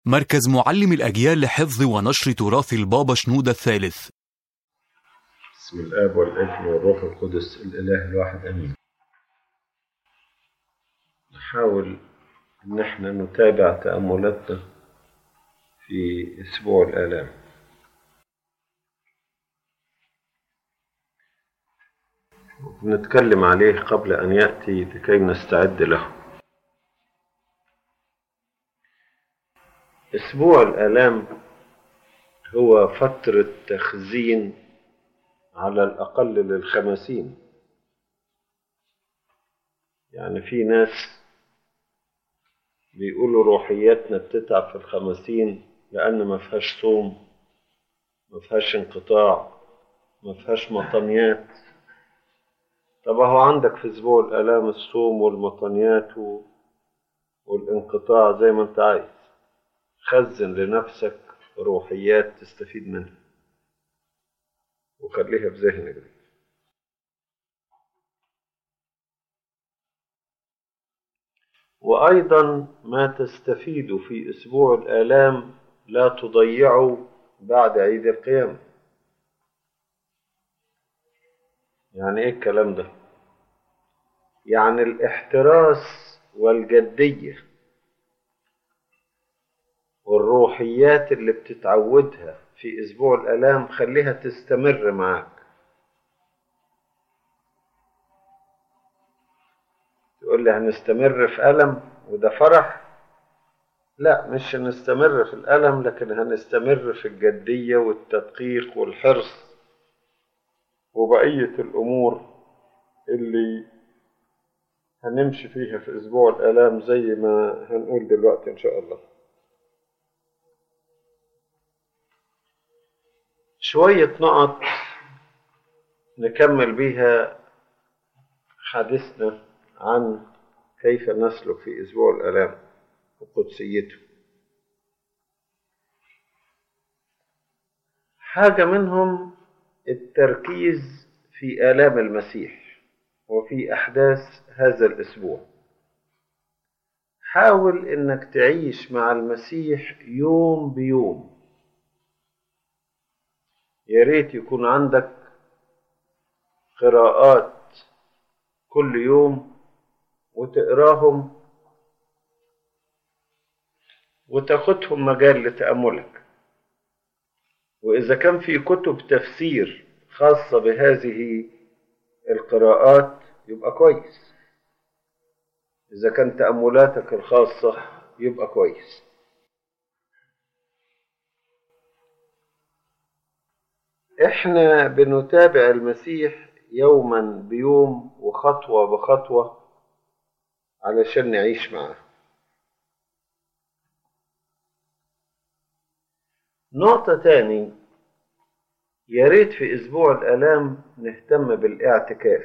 مركز معلم الأجيال لحفظ ونشر تراث البابا شنودة الثالث بسم الآب والابن والروح القدس الإله الواحد آمين نحاول إن احنا نتابع تأملاتنا في أسبوع الآلام نتكلم عليه قبل أن يأتي لكي نستعد له أسبوع الآلام هو فترة تخزين على الأقل للخمسين يعني في ناس بيقولوا روحياتنا بتتعب في الخمسين لأن ما فيهاش صوم ما فيهاش انقطاع ما فيهاش مطنيات طب هو عندك في أسبوع الآلام الصوم والمطنيات و- والانقطاع زي ما أنت عايز خزن لنفسك روحيات تستفيد منها وخليها في ذهنك دي. وأيضا ما تستفيد في أسبوع الآلام لا تضيعه بعد عيد القيامة يعني إيه الكلام ده؟ يعني الاحتراس والجدية والروحيات اللي بتتعودها في أسبوع الآلام خليها تستمر معاك تقول لي هنستمر في ألم وده فرح لا مش هنستمر في الألم لكن هنستمر في الجدية والتدقيق والحرص وبقية الأمور اللي هنمشي فيها في أسبوع الآلام زي ما هنقول دلوقتي إن شاء الله شوية نقط نكمل بيها حديثنا عن كيف نسلك في أسبوع الآلام وقدسيته حاجة منهم التركيز في آلام المسيح وفي أحداث هذا الأسبوع حاول إنك تعيش مع المسيح يوم بيوم يا ريت يكون عندك قراءات كل يوم وتقراهم وتاخدهم مجال لتأملك وإذا كان في كتب تفسير خاصة بهذه القراءات يبقى كويس إذا كان تأملاتك الخاصة يبقى كويس احنا بنتابع المسيح يوما بيوم وخطوة بخطوة علشان نعيش معاه نقطة تاني يا ريت في أسبوع الآلام نهتم بالاعتكاف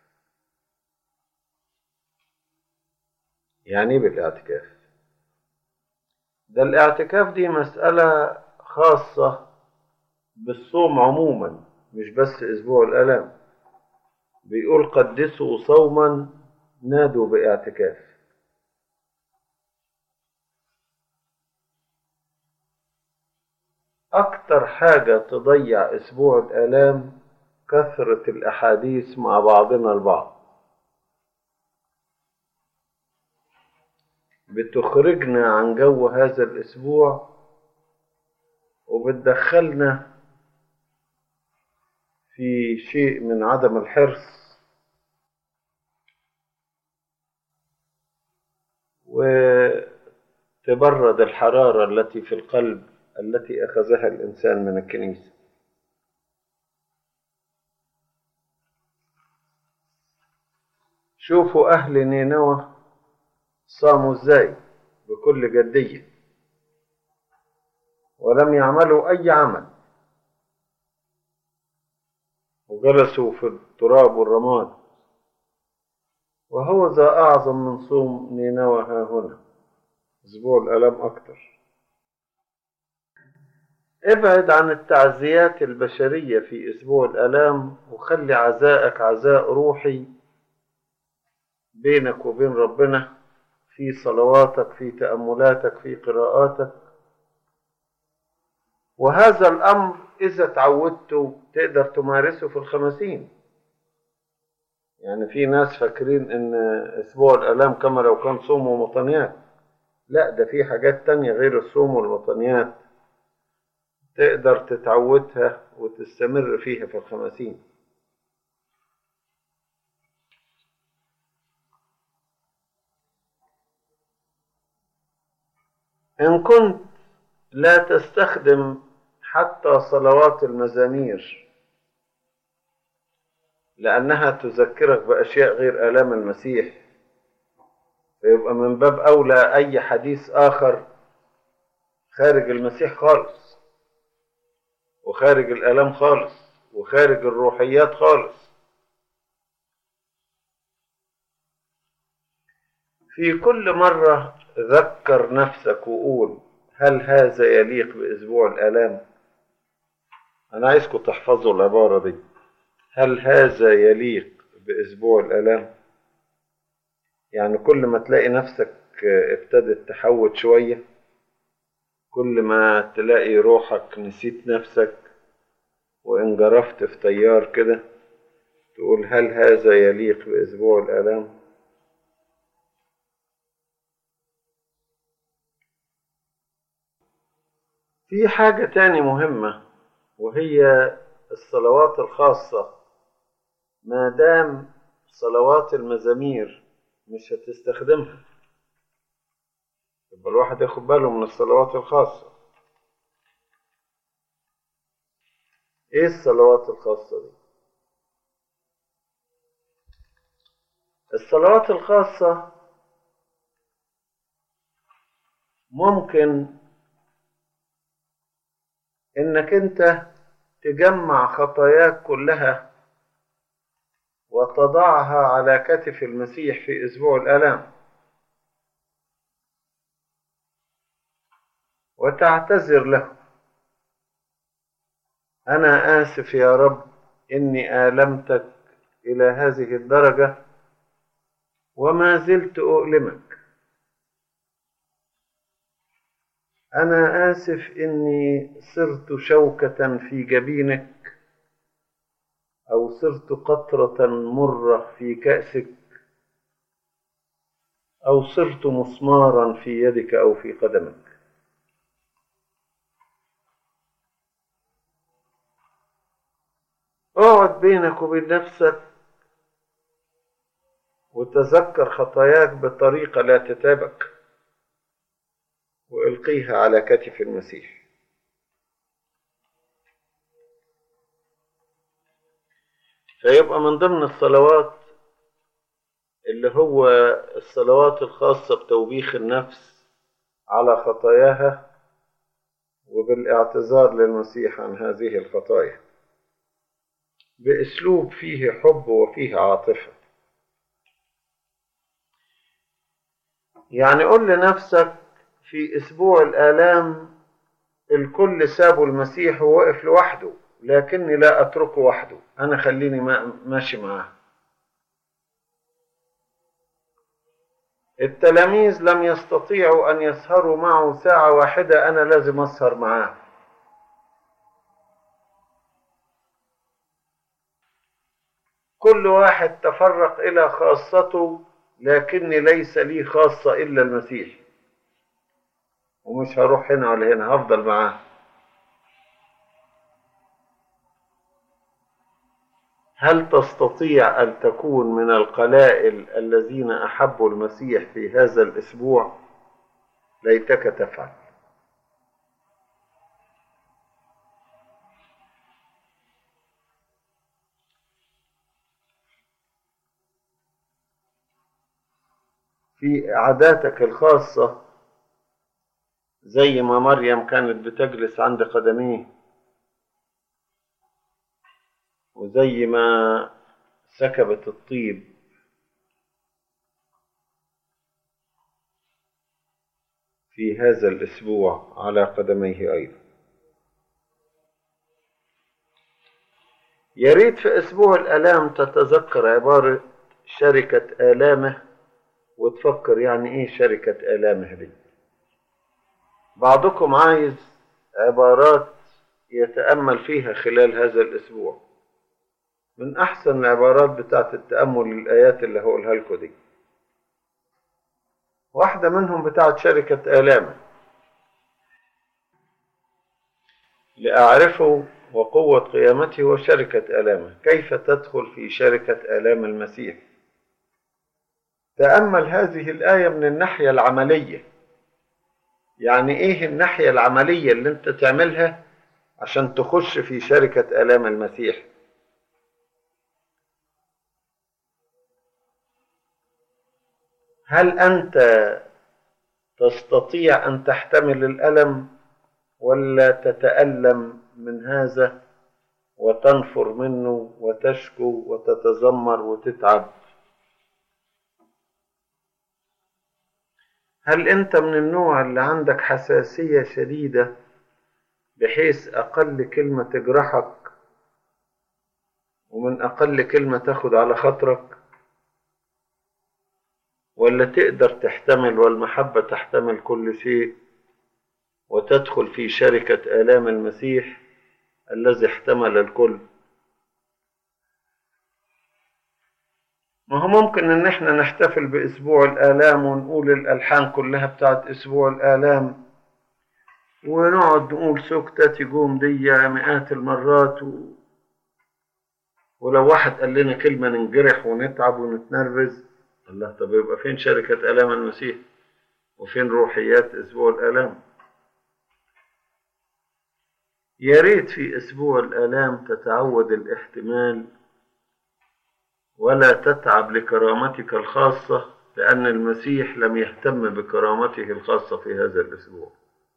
يعني إيه بالاعتكاف؟ ده الاعتكاف دي مسألة خاصة بالصوم عموما مش بس أسبوع الآلام بيقول قدسوا صوما نادوا باعتكاف أكتر حاجة تضيع أسبوع الآلام كثرة الأحاديث مع بعضنا البعض بتخرجنا عن جو هذا الأسبوع وبتدخلنا في شيء من عدم الحرص وتبرد الحرارة التي في القلب التي أخذها الإنسان من الكنيسة شوفوا أهل نينوى صاموا إزاي بكل جدية ولم يعملوا أي عمل وجلسوا في التراب والرماد وهو ذا أعظم من صوم نينوى ها هنا أسبوع الآلام أكتر ابعد عن التعزيات البشرية في أسبوع الآلام وخلي عزائك عزاء روحي بينك وبين ربنا في صلواتك في تأملاتك في قراءاتك وهذا الأمر إذا تعودته تقدر تمارسه في الخمسين يعني في ناس فاكرين إن أسبوع الآلام كما لو كان صوم ومطنيات لا ده في حاجات تانية غير الصوم والمطنيات تقدر تتعودها وتستمر فيها في الخمسين إن كنت لا تستخدم حتى صلوات المزامير لأنها تذكرك بأشياء غير آلام المسيح فيبقى من باب أولى أي حديث آخر خارج المسيح خالص وخارج الآلام خالص وخارج الروحيات خالص في كل مرة ذكر نفسك وقول هل هذا يليق بأسبوع الآلام أنا عايزكم تحفظوا العبارة دي هل هذا يليق بأسبوع الآلام يعني كل ما تلاقي نفسك ابتدت تحوت شوية كل ما تلاقي روحك نسيت نفسك وانجرفت في تيار كده تقول هل هذا يليق بأسبوع الآلام في حاجة تاني مهمة وهي الصلوات الخاصة ما دام صلوات المزامير مش هتستخدمها يبقى الواحد ياخد باله من الصلوات الخاصة ايه الصلوات الخاصة دي الصلوات الخاصة ممكن انك انت تجمع خطاياك كلها وتضعها على كتف المسيح في اسبوع الالام وتعتذر له انا اسف يا رب اني المتك الى هذه الدرجه وما زلت اؤلمك أنا آسف إني صرت شوكة في جبينك أو صرت قطرة مرة في كأسك أو صرت مسمارا في يدك أو في قدمك اقعد بينك وبين نفسك وتذكر خطاياك بطريقة لا تتابك وألقيها على كتف المسيح فيبقى من ضمن الصلوات اللي هو الصلوات الخاصة بتوبيخ النفس على خطاياها وبالاعتذار للمسيح عن هذه الخطايا بأسلوب فيه حب وفيه عاطفة يعني قل لنفسك في أسبوع الآلام الكل سابوا المسيح ووقف لوحده لكني لا أتركه وحده أنا خليني ماشي معاه التلاميذ لم يستطيعوا أن يسهروا معه ساعة واحدة أنا لازم أسهر معاه كل واحد تفرق إلى خاصته لكني ليس لي خاصة إلا المسيح ومش هروح هنا ولا هنا هفضل معاه هل تستطيع أن تكون من القلائل الذين أحبوا المسيح في هذا الأسبوع ليتك تفعل في عاداتك الخاصة زي ما مريم كانت بتجلس عند قدميه وزي ما سكبت الطيب في هذا الأسبوع على قدميه أيضا يا ريت في أسبوع الآلام تتذكر عبارة شركة آلامه وتفكر يعني إيه شركة آلامه دي بعضكم عايز عبارات يتأمل فيها خلال هذا الأسبوع من أحسن العبارات بتاعت التأمل للآيات اللي هقولها لكم دي واحدة منهم بتاعت شركة آلام لأعرفه وقوة قيامته وشركة آلامه كيف تدخل في شركة آلام المسيح تأمل هذه الآية من الناحية العملية يعني إيه الناحية العملية اللي أنت تعملها عشان تخش في شركة آلام المسيح هل أنت تستطيع أن تحتمل الألم ولا تتألم من هذا وتنفر منه وتشكو وتتذمر وتتعب هل أنت من النوع اللي عندك حساسية شديدة بحيث أقل كلمة تجرحك ومن أقل كلمة تاخد على خاطرك ولا تقدر تحتمل والمحبة تحتمل كل شيء وتدخل في شركة آلام المسيح الذي احتمل الكل ما هو ممكن ان احنا نحتفل باسبوع الالام ونقول الالحان كلها بتاعت اسبوع الالام ونقعد نقول سكتة جوم دي مئات المرات و... ولو واحد قال لنا كلمة ننجرح ونتعب ونتنرفز الله طب يبقى فين شركة آلام المسيح وفين روحيات أسبوع الآلام يا ريت في أسبوع الآلام تتعود الاحتمال ولا تتعب لكرامتك الخاصة لأن المسيح لم يهتم بكرامته الخاصة في هذا الأسبوع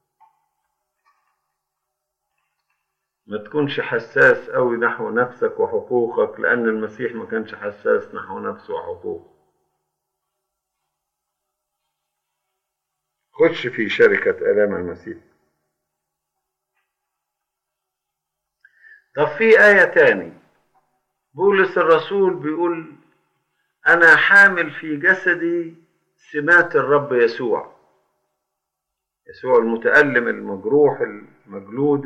ما تكونش حساس أوي نحو نفسك وحقوقك لأن المسيح ما كانش حساس نحو نفسه وحقوقه خش في شركة آلام المسيح طب في آية تاني بولس الرسول بيقول أنا حامل في جسدي سمات الرب يسوع يسوع المتألم المجروح المجلود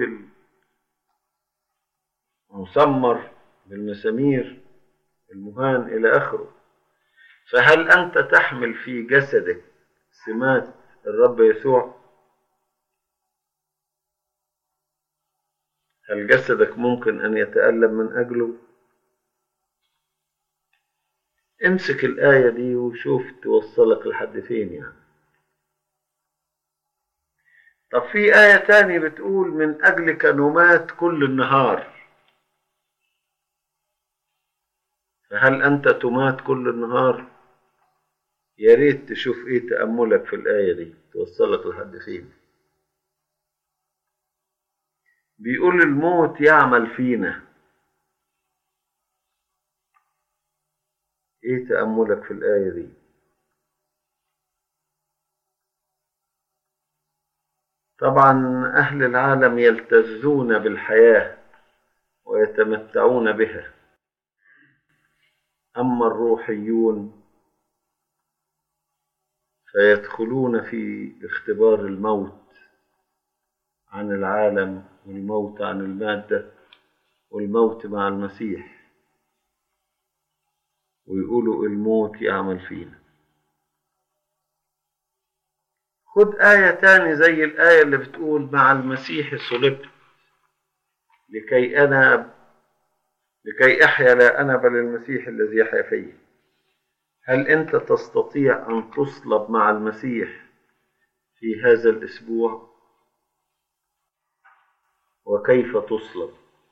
المسمر بالمسامير المهان إلى آخره فهل أنت تحمل في جسدك سمات الرب يسوع هل جسدك ممكن أن يتألم من أجله امسك الآية دي وشوف توصلك لحد فين يعني طب في آية تاني بتقول من أجلك نمات كل النهار فهل أنت تمات كل النهار يا ريت تشوف إيه تأملك في الآية دي توصلك لحد فين بيقول الموت يعمل فينا ايه تأملك في الآية دي طبعا أهل العالم يلتذون بالحياة ويتمتعون بها أما الروحيون فيدخلون في اختبار الموت عن العالم والموت عن المادة والموت مع المسيح ويقولوا الموت يعمل فينا خد آية تاني زي الآية اللي بتقول مع المسيح صلبت لكي أنا لكي أحيا لا أنا بل المسيح الذي يحيا فيا هل أنت تستطيع أن تصلب مع المسيح في هذا الأسبوع وكيف تصلب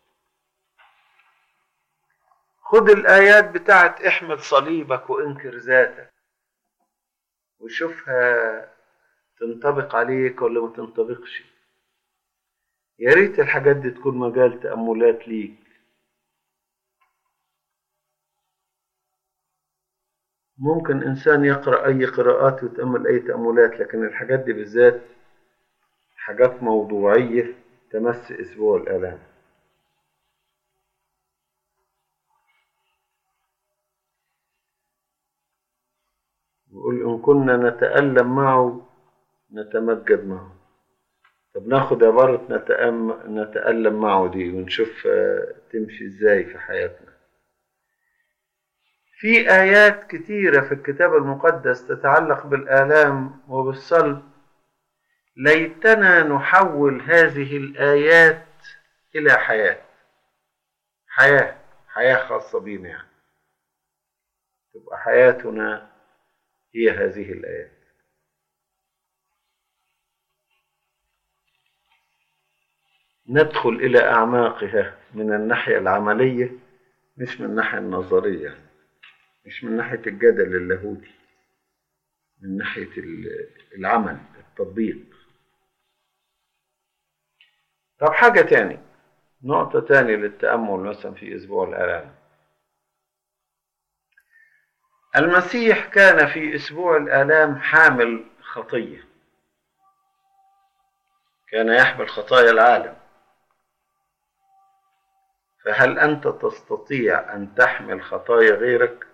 خد الآيات بتاعت احمل صليبك وانكر ذاتك وشوفها تنطبق عليك ولا ما تنطبقش يا ريت الحاجات دي تكون مجال تأملات ليك ممكن إنسان يقرأ أي قراءات ويتأمل أي تأملات لكن الحاجات دي بالذات حاجات موضوعية تمس أسبوع الآلام يقول إن كنا نتألم معه نتمجد معه طب ناخد عبارة نتأم... نتألم معه دي ونشوف آه، تمشي ازاي في حياتنا في آيات كتيرة في الكتاب المقدس تتعلق بالآلام وبالصلب ليتنا نحول هذه الآيات إلى حياة حياة حياة خاصة بينا يعني تبقى حياتنا هي هذه الآيات ندخل إلى أعماقها من الناحية العملية مش من الناحية النظرية مش من ناحية الجدل اللاهوتي من ناحية ال- العمل التطبيق طب حاجة تاني نقطة تانية للتأمل مثلا في أسبوع الآلام المسيح كان في أسبوع الآلام حامل خطية كان يحمل خطايا العالم فهل أنت تستطيع أن تحمل خطايا غيرك؟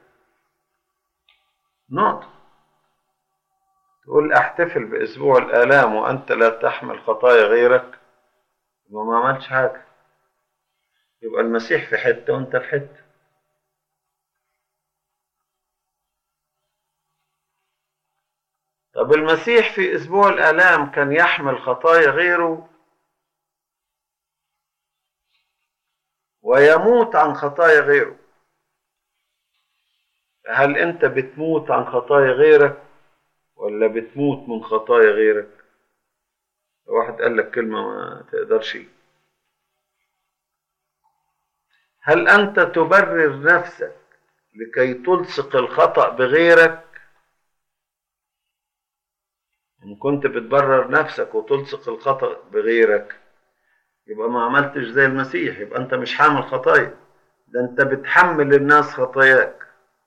نقطة تقول احتفل بأسبوع الآلام وأنت لا تحمل خطايا غيرك يبقى ما عملتش حاجة يبقى المسيح في حتة وأنت في حتة طب المسيح في أسبوع الآلام كان يحمل خطايا غيره ويموت عن خطايا غيره هل أنت بتموت عن خطايا غيرك ولا بتموت من خطايا غيرك لو واحد قال لك كلمة ما تقدرش هل أنت تبرر نفسك لكي تلصق الخطأ بغيرك إن كنت بتبرر نفسك وتلصق الخطأ بغيرك يبقى ما عملتش زي المسيح يبقى أنت مش حامل خطايا ده أنت بتحمل الناس خطاياك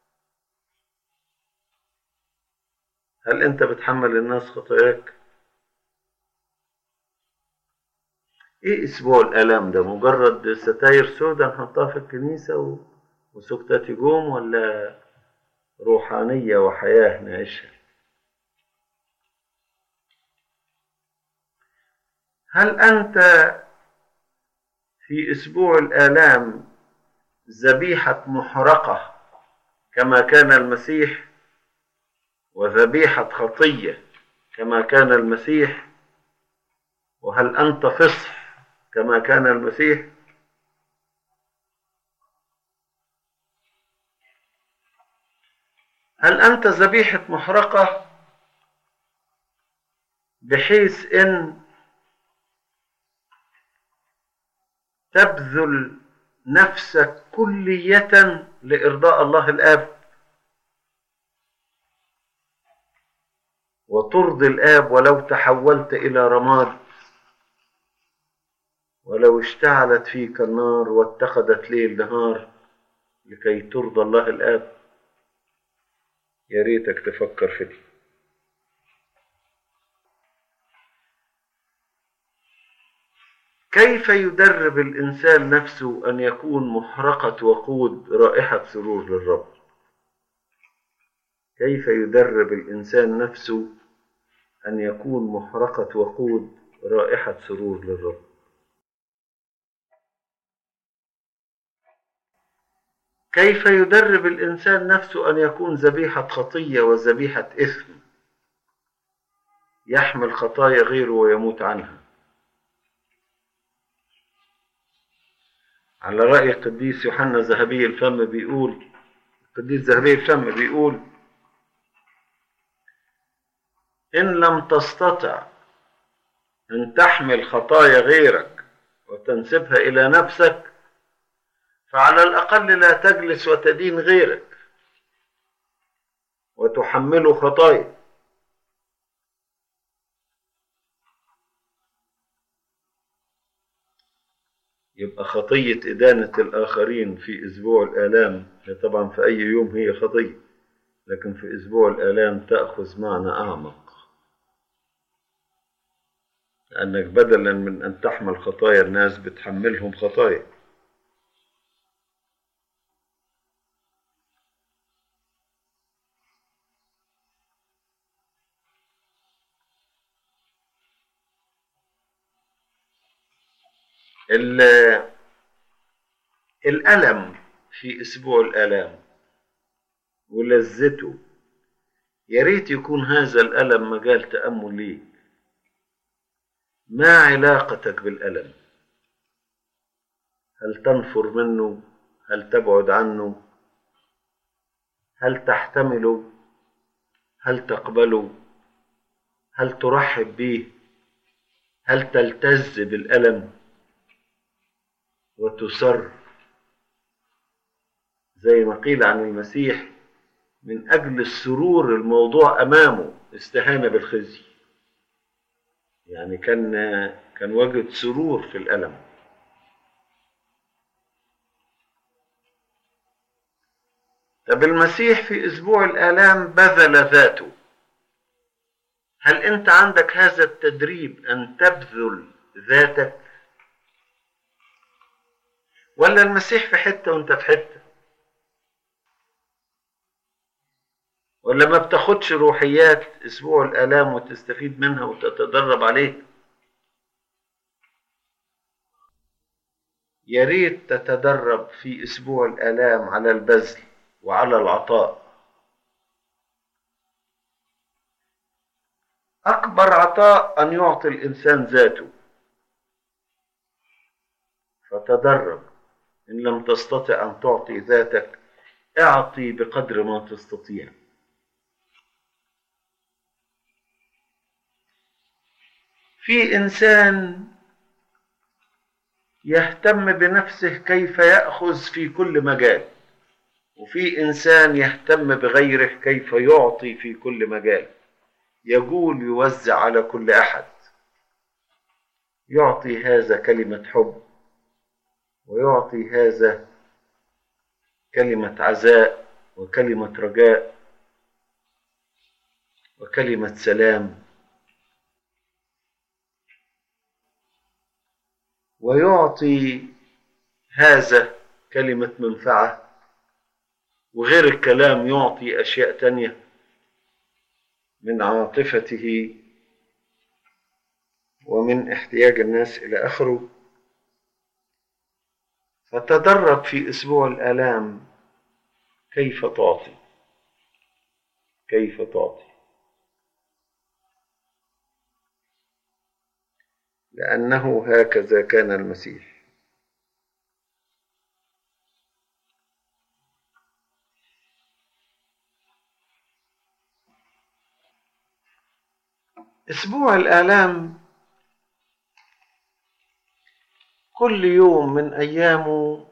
هل أنت بتحمل الناس خطاياك؟ إيه أسبوع الآلام ده؟ مجرد ستاير سوداء نحطها في الكنيسة و... وسكتات جوم ولا روحانية وحياة نعيشها؟ هل أنت في أسبوع الآلام ذبيحة محرقة كما كان المسيح وذبيحة خطية كما كان المسيح وهل أنت فصح كما كان المسيح هل أنت ذبيحة محرقة بحيث إن تبذل نفسك كلية لإرضاء الله الآب وترضي الآب ولو تحولت إلى رماد ولو اشتعلت فيك النار واتخذت ليل نهار لكي ترضى الله الآب يا ريتك تفكر في دي كيف يدرب الإنسان نفسه أن يكون محرقة وقود رائحة سرور للرب كيف يدرب الإنسان نفسه أن يكون محرقة وقود رائحة سرور للرب كيف يدرب الإنسان نفسه أن يكون ذبيحة خطية وذبيحة إثم يحمل خطايا غيره ويموت عنها على رأي القديس يوحنا ذهبي الفم بيقول القديس ذهبي الفم بيقول إن لم تستطع أن تحمل خطايا غيرك وتنسبها إلى نفسك فعلى الأقل لا تجلس وتدين غيرك وتحمله خطايا يبقى خطية إدانة الآخرين في أسبوع الآلام طبعا في أي يوم هي خطية لكن في أسبوع الآلام تأخذ معنى أعمق لأنك بدلا من أن تحمل خطايا الناس بتحملهم خطايا ال- الألم في أسبوع الآلام ولذته يا ريت يكون هذا الألم مجال تأمل ليك ما علاقتك بالألم هل تنفر منه هل تبعد عنه هل تحتمله هل تقبله هل ترحب به هل تلتز بالألم وتسر زي ما قيل عن المسيح من أجل السرور الموضوع أمامه استهان بالخزي يعني كان كان وجد سرور في الألم طب المسيح في أسبوع الآلام بذل ذاته هل أنت عندك هذا التدريب أن تبذل ذاتك ولا المسيح في حتة وأنت في حتة ولا ما بتاخدش روحيات أسبوع الآلام وتستفيد منها وتتدرب عليه يا ريت تتدرب في أسبوع الآلام على البذل وعلى العطاء أكبر عطاء أن يعطي الإنسان ذاته فتدرب إن لم تستطع أن تعطي ذاتك اعطي بقدر ما تستطيع في إنسان يهتم بنفسه كيف يأخذ في كل مجال وفي إنسان يهتم بغيره كيف يعطي في كل مجال يقول يوزع على كل أحد يعطي هذا كلمة حب ويعطي هذا كلمة عزاء وكلمة رجاء وكلمة سلام ويعطي هذا كلمة منفعة وغير الكلام يعطي أشياء تانية من عاطفته ومن احتياج الناس إلى آخره فتدرب في أسبوع الآلام كيف تعطي كيف تعطي لأنه هكذا كان المسيح أسبوع الآلام كل يوم من أيامه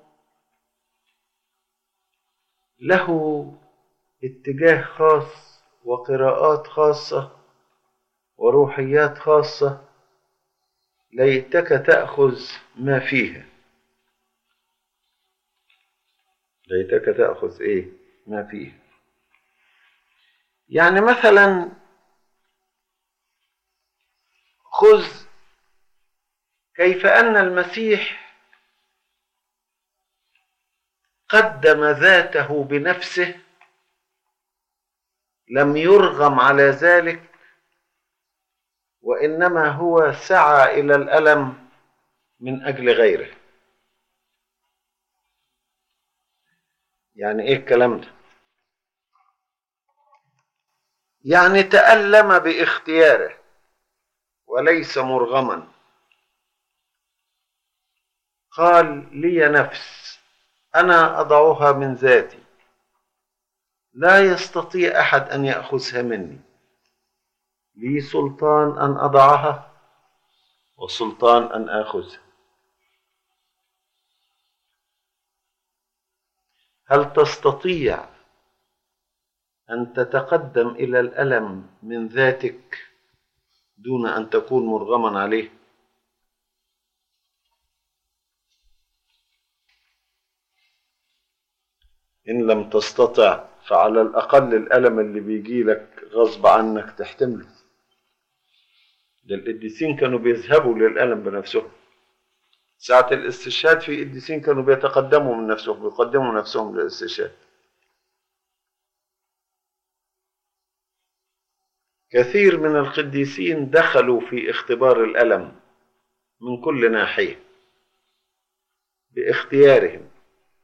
له اتجاه خاص وقراءات خاصة وروحيات خاصة ليتك تأخذ ما فيها ليتك تأخذ إيه ما فيها يعني مثلا خذ كيف أن المسيح قدم ذاته بنفسه لم يرغم على ذلك وإنما هو سعى إلى الألم من أجل غيره يعني إيه الكلام ده يعني تألم باختياره وليس مرغما قال لي نفس انا اضعها من ذاتي لا يستطيع احد ان ياخذها مني لي سلطان ان اضعها وسلطان ان اخذها هل تستطيع ان تتقدم الى الالم من ذاتك دون ان تكون مرغما عليه إن لم تستطع فعلى الأقل الألم اللي بيجي لك غصب عنك تحتمله ده القديسين كانوا بيذهبوا للألم بنفسهم ساعة الاستشهاد في قديسين كانوا بيتقدموا من نفسهم بيقدموا نفسهم للاستشهاد كثير من القديسين دخلوا في اختبار الألم من كل ناحية باختيارهم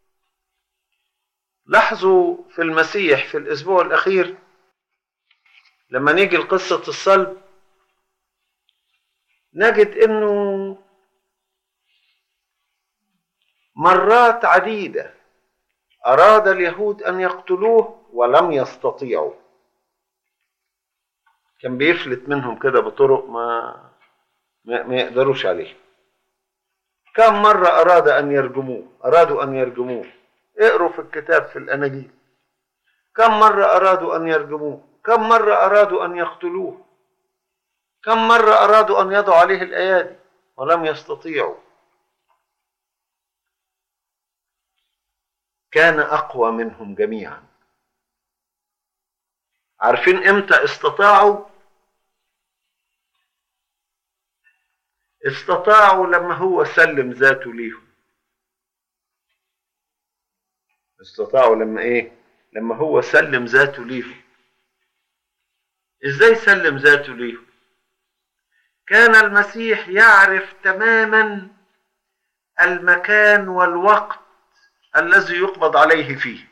لاحظوا في المسيح في الاسبوع الاخير لما نيجي لقصه الصلب نجد انه مرات عديده اراد اليهود ان يقتلوه ولم يستطيعوا كان بيفلت منهم كده بطرق ما ما, ما يقدروش عليه كم مرة أراد أن يرجموه أرادوا أن يرجموه اقروا في الكتاب في الأناجيل كم مرة أرادوا أن يرجموه كم مرة أرادوا أن يقتلوه كم مرة أرادوا أن يضعوا عليه الأيادي ولم يستطيعوا كان أقوى منهم جميعا عارفين إمتى استطاعوا استطاعوا لما هو سلم ذاته ليهم استطاعوا لما ايه لما هو سلم ذاته ليهم ازاي سلم ذاته ليهم كان المسيح يعرف تماما المكان والوقت الذي يقبض عليه فيه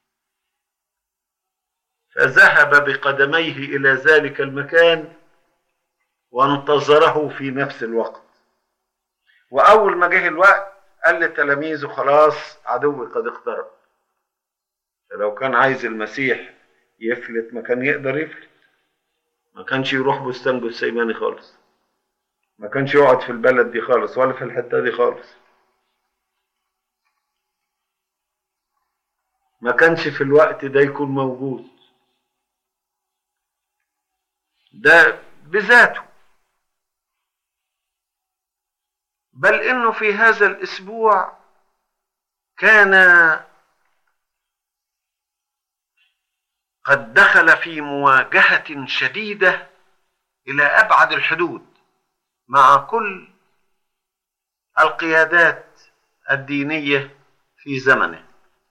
فذهب بقدميه الى ذلك المكان وانتظره في نفس الوقت واول ما جه الوقت قال لتلاميذه خلاص عدوي قد اقترب فلو كان عايز المسيح يفلت ما كان يقدر يفلت ما كانش يروح بستان جثيماني خالص ما كانش يقعد في البلد دي خالص ولا في الحته دي خالص ما كانش في الوقت ده يكون موجود ده بذاته بل انه في هذا الاسبوع كان قد دخل في مواجهه شديده الى ابعد الحدود مع كل القيادات الدينيه في زمنه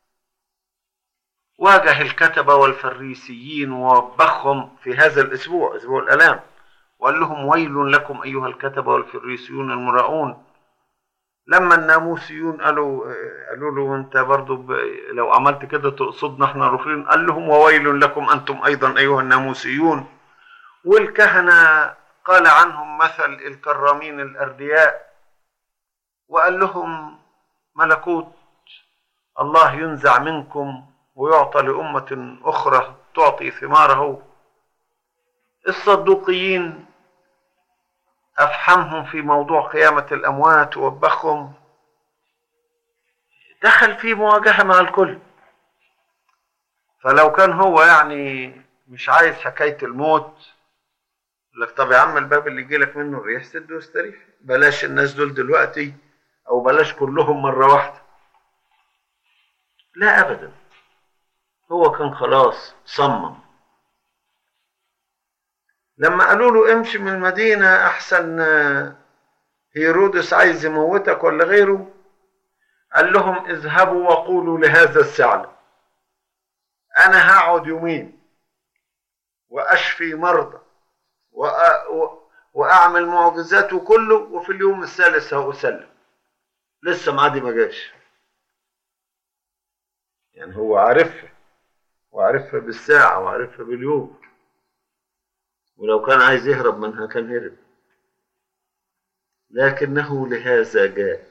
واجه الكتبه والفريسيين ووبخهم في هذا الاسبوع اسبوع الالام وقال لهم ويل لكم ايها الكتبه والفريسيون المراؤون لما الناموسيون قالوا قالوا له انت برضو ب... لو عملت كده تقصدنا احنا رفرين قال لهم وويل لكم انتم ايضا ايها الناموسيون والكهنه قال عنهم مثل الكرامين الاردياء وقال لهم ملكوت الله ينزع منكم ويعطى لامه اخرى تعطي ثماره الصدوقيين أفحمهم في موضوع قيامة الأموات ووبخهم دخل في مواجهة مع الكل فلو كان هو يعني مش عايز حكاية الموت لك طب يا عم الباب اللي يجي لك منه الريح سد واستريح بلاش الناس دول دلوقتي أو بلاش كلهم مرة واحدة لا أبدا هو كان خلاص صمم لما قالوا له امشي من المدينة أحسن هيرودس عايز يموتك ولا غيره قال لهم اذهبوا وقولوا لهذا الثعلب أنا هقعد يومين وأشفي مرضى وأعمل معجزات كله وفي اليوم الثالث هأسلم لسه معادي ما جاش يعني هو عارفها وعارفها بالساعة وعارفها باليوم ولو كان عايز يهرب منها كان هرب لكنه لهذا جاء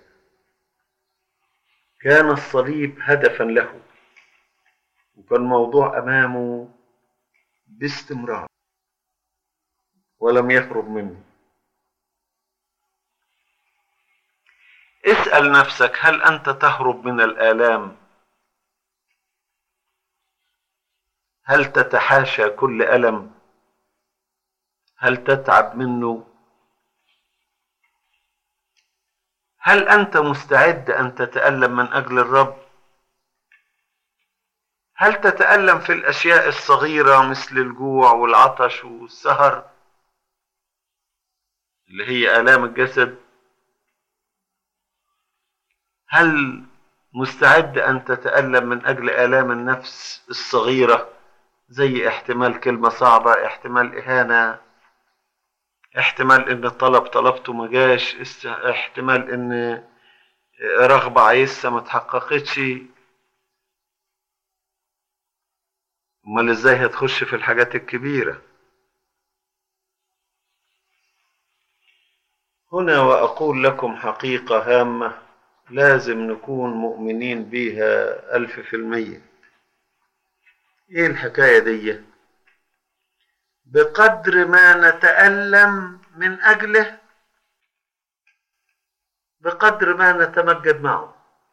كان الصليب هدفا له وكان موضوع امامه باستمرار ولم يهرب منه اسال نفسك هل انت تهرب من الالام هل تتحاشى كل الم هل تتعب منه هل انت مستعد ان تتالم من اجل الرب هل تتالم في الاشياء الصغيره مثل الجوع والعطش والسهر اللي هي الام الجسد هل مستعد ان تتالم من اجل الام النفس الصغيره زي احتمال كلمه صعبه احتمال اهانه احتمال ان الطلب طلبته ما جاش احتمال ان رغبة عايزها ما تحققتش امال ازاي هتخش في الحاجات الكبيرة هنا وأقول لكم حقيقة هامة لازم نكون مؤمنين بيها ألف في المية ايه الحكاية دي بقدر ما نتألم من أجله بقدر ما نتمجد معه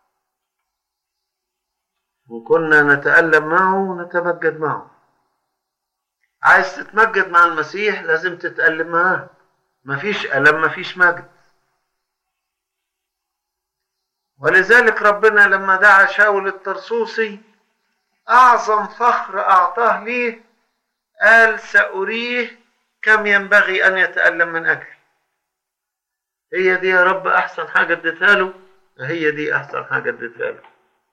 إن كنا نتألم معه نتمجد معه عايز تتمجد مع المسيح لازم تتألم معاه مفيش ألم مفيش مجد ولذلك ربنا لما دعا شاول الترسوسي أعظم فخر أعطاه ليه قال سأريه كم ينبغي أن يتألم من أجلي هي دي يا رب أحسن حاجة اديتها له هي دي أحسن حاجة اديتها له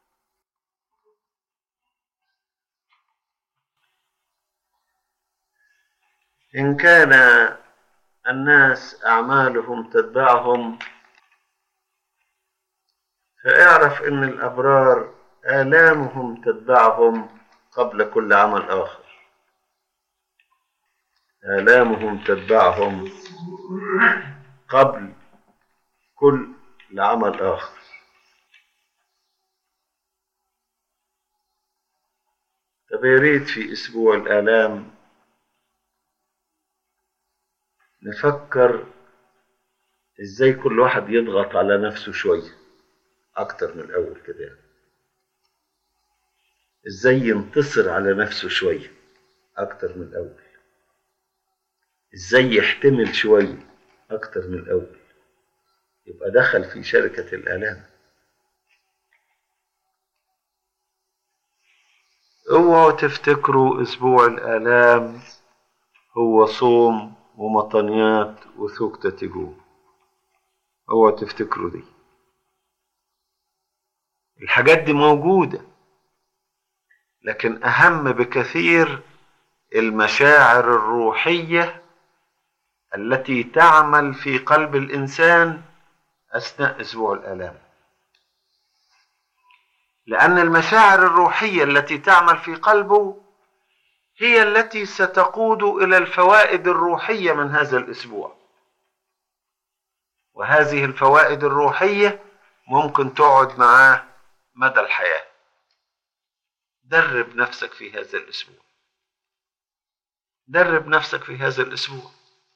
إن كان الناس أعمالهم تتبعهم فاعرف إن الأبرار آلامهم تتبعهم قبل كل عمل آخر آلامهم تتبعهم قبل كل عمل آخر طب يا ريت في أسبوع الآلام نفكر إزاي كل واحد يضغط على نفسه شوية أكتر من الأول كده يعني. إزاي ينتصر على نفسه شوية أكتر من الأول إزاي يحتمل شوية أكتر من الأول يبقى دخل في شركة الآلام اوعوا تفتكروا أسبوع الآلام هو صوم ومطنيات وثوق تتجوه اوعوا تفتكروا دي الحاجات دي موجودة لكن أهم بكثير المشاعر الروحية التي تعمل في قلب الإنسان أثناء أسبوع الآلام لأن المشاعر الروحية التي تعمل في قلبه هي التي ستقود إلى الفوائد الروحية من هذا الأسبوع وهذه الفوائد الروحية ممكن تقعد معاه مدى الحياة درب نفسك في هذا الأسبوع درب نفسك في هذا الأسبوع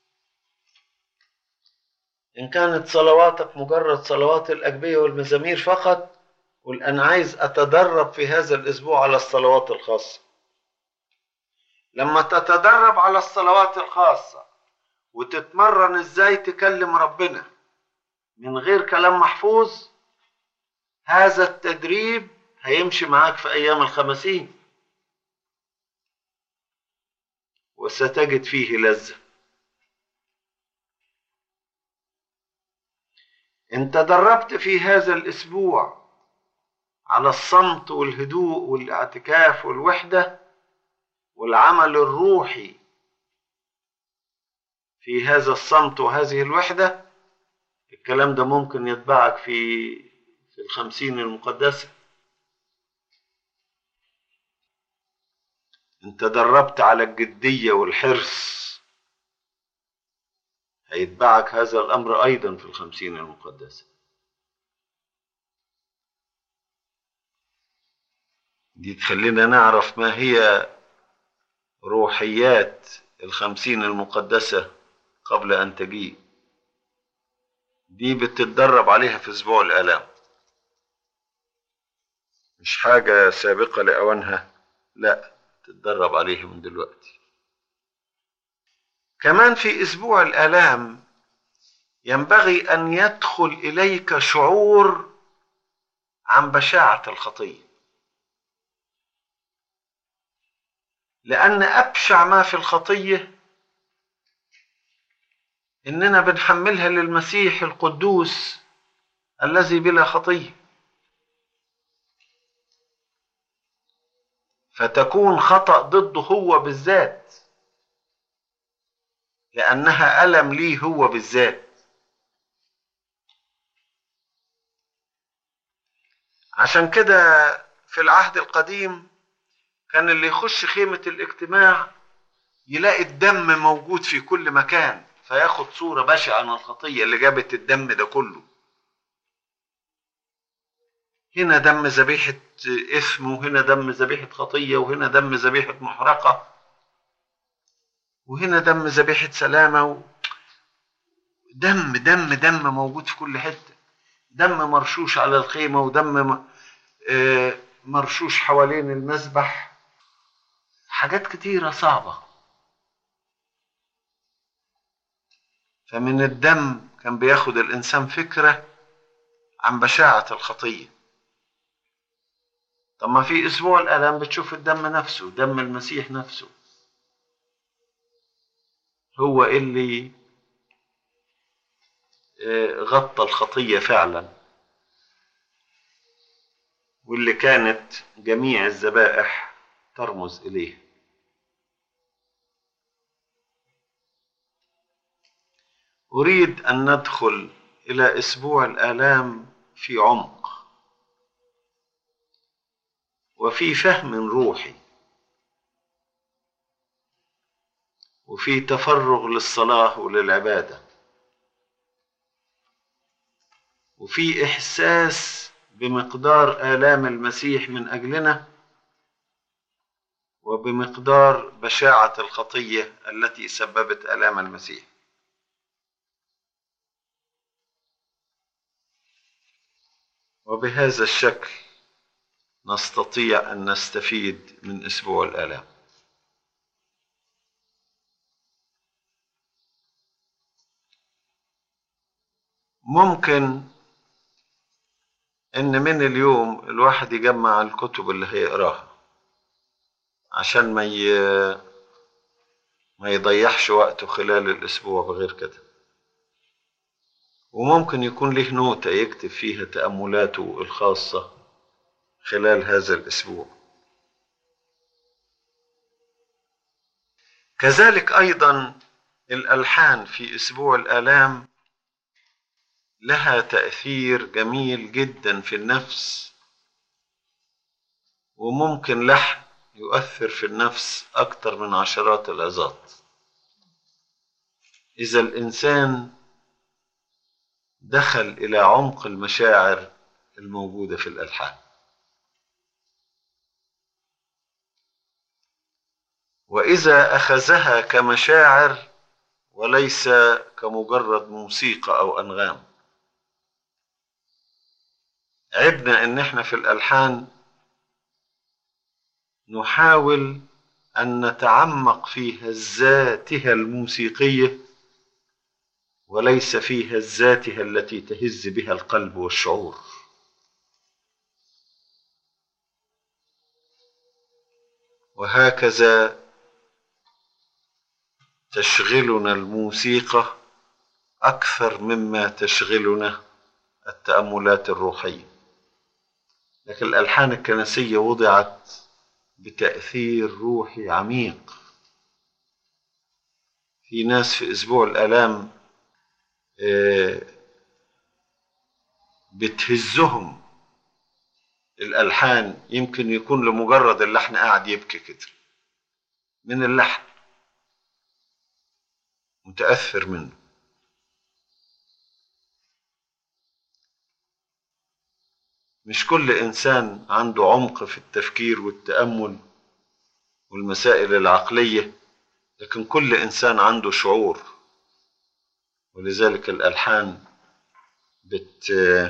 إن كانت صلواتك مجرد صلوات الأجبية والمزامير فقط قل أنا عايز أتدرب في هذا الأسبوع على الصلوات الخاصة لما تتدرب على الصلوات الخاصة وتتمرن إزاي تكلم ربنا من غير كلام محفوظ هذا التدريب هيمشي معاك في أيام الخمسين وستجد فيه لذة إن تدربت في هذا الأسبوع على الصمت والهدوء والاعتكاف والوحدة والعمل الروحي في هذا الصمت وهذه الوحدة الكلام ده ممكن يتبعك في في الخمسين المقدسة انت دربت على الجدية والحرص هيتبعك هذا الأمر أيضا في الخمسين المقدسة دي تخلينا نعرف ما هي روحيات الخمسين المقدسة قبل أن تجيء دي بتتدرب عليها في أسبوع الآلام مش حاجة سابقة لأوانها لا تتدرب عليها من دلوقتي كمان في أسبوع الآلام ينبغي أن يدخل إليك شعور عن بشاعة الخطية لأن أبشع ما في الخطية إننا بنحملها للمسيح القدوس الذي بلا خطيه فتكون خطأ ضده هو بالذات لأنها ألم ليه هو بالذات عشان كده في العهد القديم كان اللي يخش خيمة الاجتماع يلاقي الدم موجود في كل مكان فياخد صورة بشعة عن الخطية اللي جابت الدم ده كله هنا دم ذبيحة إثم وهنا دم ذبيحة خطية وهنا دم ذبيحة محرقة وهنا دم ذبيحة سلامة و... دم دم دم موجود في كل حتة دم مرشوش على الخيمة ودم مرشوش حوالين المذبح حاجات كتيرة صعبة فمن الدم كان بياخد الإنسان فكرة عن بشاعة الخطية طب ما في أسبوع الآلام بتشوف الدم نفسه دم المسيح نفسه هو اللي غطى الخطية فعلا واللي كانت جميع الذبائح ترمز إليه أريد أن ندخل إلى أسبوع الآلام في عمق وفي فهم روحي وفي تفرغ للصلاة وللعبادة وفي إحساس بمقدار آلام المسيح من أجلنا وبمقدار بشاعة الخطية التي سببت آلام المسيح وبهذا الشكل نستطيع أن نستفيد من أسبوع الآلام ممكن ان من اليوم الواحد يجمع الكتب اللي هيقراها عشان ما ي... ما يضيعش وقته خلال الاسبوع بغير كده وممكن يكون له نوتة يكتب فيها تأملاته الخاصة خلال هذا الأسبوع كذلك أيضا الألحان في أسبوع الآلام لها تأثير جميل جدا في النفس وممكن لحن يؤثر في النفس أكثر من عشرات العظات إذا الإنسان دخل إلى عمق المشاعر الموجودة في الألحان وإذا أخذها كمشاعر وليس كمجرد موسيقى أو أنغام عبنا ان احنا في الالحان نحاول ان نتعمق في هزاتها الموسيقيه وليس في هزاتها التي تهز بها القلب والشعور وهكذا تشغلنا الموسيقى اكثر مما تشغلنا التاملات الروحيه لكن الألحان الكنسية وضعت بتأثير روحي عميق في ناس في أسبوع الآلام بتهزهم الألحان يمكن يكون لمجرد اللحن قاعد يبكي كده من اللحن متأثر منه مش كل انسان عنده عمق في التفكير والتامل والمسائل العقليه لكن كل انسان عنده شعور ولذلك الالحان بت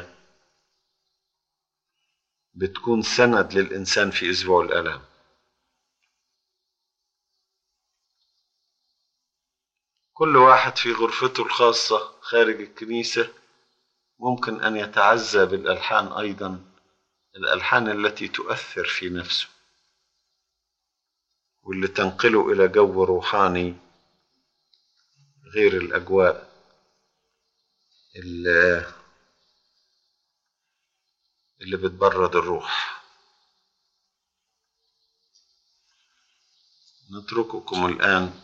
بتكون سند للانسان في اسبوع الالام كل واحد في غرفته الخاصه خارج الكنيسه ممكن ان يتعزى بالالحان ايضا الالحان التي تؤثر في نفسه واللي تنقله الى جو روحاني غير الاجواء اللي, اللي بتبرد الروح نترككم الان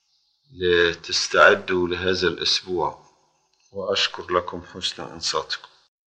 لتستعدوا لهذا الاسبوع واشكر لكم حسن انصاتكم